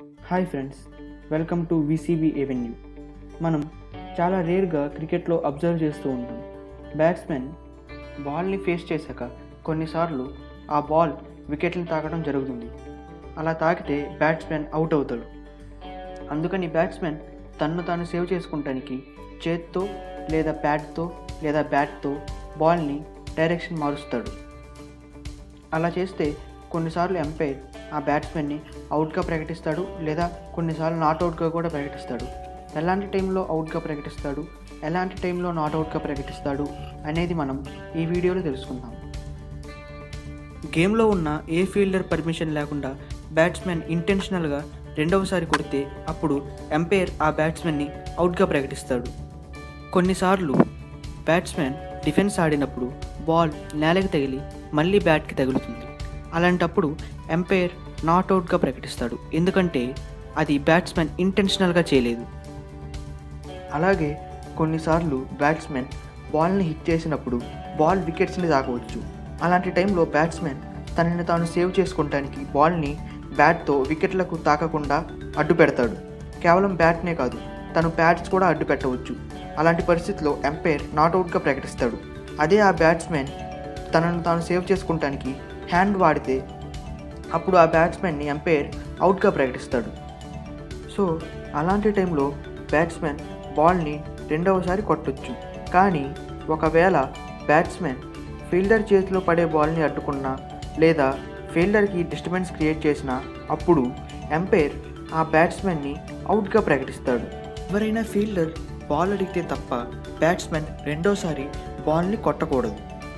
hi friends welcome to విసిబి avenue మనం చాలా రేర్గా క్రికెట్లో అబ్జర్వ్ చేస్తూ ఉంటాం బ్యాట్స్మెన్ బాల్ని ఫేస్ చేశాక కొన్నిసార్లు ఆ బాల్ వికెట్ని తాకడం జరుగుతుంది అలా తాకితే బ్యాట్స్మెన్ అవుట్ అవుతాడు అందుకని బ్యాట్స్మెన్ తన్ను తాను సేవ్ చేసుకుంటానికి చేత్తో లేదా ప్యాడ్తో లేదా బ్యాట్తో బాల్ని డైరెక్షన్ మారుస్తాడు అలా చేస్తే కొన్నిసార్లు ఎంపైర్ ఆ బ్యాట్స్మెన్ని అవుట్గా ప్రకటిస్తాడు లేదా కొన్నిసార్లు నాట్ అవుట్గా కూడా ప్రకటిస్తాడు ఎలాంటి టైంలో అవుట్గా ప్రకటిస్తాడు ఎలాంటి టైంలో నాట్ అవుట్గా ప్రకటిస్తాడు అనేది మనం ఈ వీడియోలో తెలుసుకుందాం గేమ్లో ఉన్న ఏ ఫీల్డర్ పర్మిషన్ లేకుండా బ్యాట్స్మెన్ ఇంటెన్షనల్గా రెండవసారి కొడితే అప్పుడు ఎంపైర్ ఆ బ్యాట్స్మెన్ని అవుట్గా ప్రకటిస్తాడు కొన్నిసార్లు బ్యాట్స్మెన్ డిఫెన్స్ ఆడినప్పుడు బాల్ నేలకి తగిలి మళ్ళీ బ్యాట్కి తగులుతుంది అలాంటప్పుడు ఎంపైర్ నాట్ అవుట్గా ప్రకటిస్తాడు ఎందుకంటే అది బ్యాట్స్మెన్ ఇంటెన్షనల్గా చేయలేదు అలాగే కొన్నిసార్లు బ్యాట్స్మెన్ బాల్ని హిట్ చేసినప్పుడు బాల్ వికెట్స్ని తాకవచ్చు అలాంటి టైంలో బ్యాట్స్మెన్ తనని తాను సేవ్ చేసుకోవటానికి బాల్ని బ్యాట్తో వికెట్లకు తాకకుండా అడ్డు పెడతాడు కేవలం బ్యాట్నే కాదు తను ప్యాడ్స్ కూడా అడ్డు పెట్టవచ్చు అలాంటి పరిస్థితిలో ఎంపైర్ నాట్అవుట్గా ప్రకటిస్తాడు అదే ఆ బ్యాట్స్మెన్ తనను తాను సేవ్ చేసుకుంటానికి హ్యాండ్ వాడితే అప్పుడు ఆ బ్యాట్స్మెన్ని ఎంపైర్ అవుట్గా ప్రకటిస్తాడు సో అలాంటి టైంలో బ్యాట్స్మెన్ బాల్ని రెండవసారి కొట్టొచ్చు కానీ ఒకవేళ బ్యాట్స్మెన్ ఫీల్డర్ చేతిలో పడే బాల్ని అడ్డుకున్నా లేదా ఫీల్డర్కి డిస్టర్బెన్స్ క్రియేట్ చేసినా అప్పుడు ఎంపైర్ ఆ బ్యాట్స్మెన్ని అవుట్గా ప్రకటిస్తాడు ఎవరైనా ఫీల్డర్ బాల్ అడిగితే తప్ప బ్యాట్స్మెన్ రెండోసారి బాల్ని కొట్టకూడదు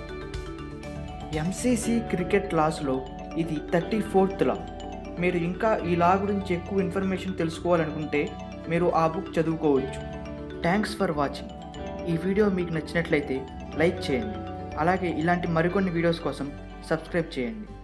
ఎంసీసీ క్రికెట్ లాస్లో ఇది థర్టీ ఫోర్త్ లా మీరు ఇంకా ఈ లా గురించి ఎక్కువ ఇన్ఫర్మేషన్ తెలుసుకోవాలనుకుంటే మీరు ఆ బుక్ చదువుకోవచ్చు థ్యాంక్స్ ఫర్ వాచింగ్ ఈ వీడియో మీకు నచ్చినట్లయితే లైక్ చేయండి అలాగే ఇలాంటి మరికొన్ని వీడియోస్ కోసం సబ్స్క్రైబ్ చేయండి